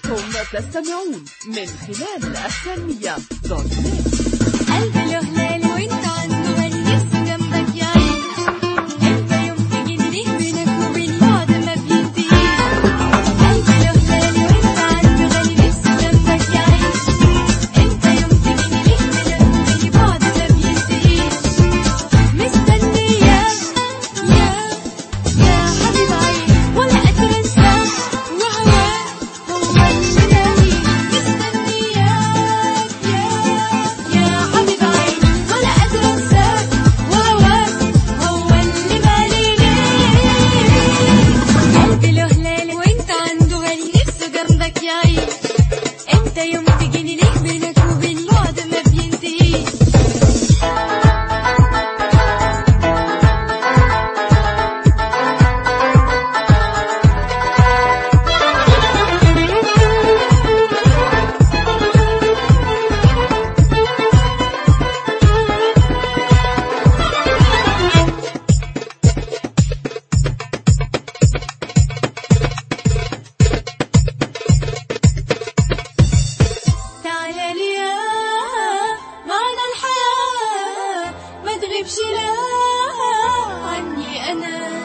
أنتم تستمعون من خلال الثانية دوت نت قلبي له هلال وانت عنده غالي نفسه جنبك يعيش انت يوم تجيني بينك وبين بعض ما بينتهيش قلبي له هلال وانت عنده غالي نفسه جنبك يعيش انت يوم تجيني بينك وبين بعض ما بينتهيش مستنياك يا يا حبيب عيني ولا قادرة انساك وهواك هو اللي ناوي مستنياك يا يا حبيب عيني ولا قادرة انساك وهواك هو اللي ماليني قلبي له هلال وانت عنده غالي نفسه جنبك يعيش انت يوم تجيني ليه بينك وبين بعض ما بينتهيش تعالى لي يا معنى الحياة ما تغيبش لا عني أنا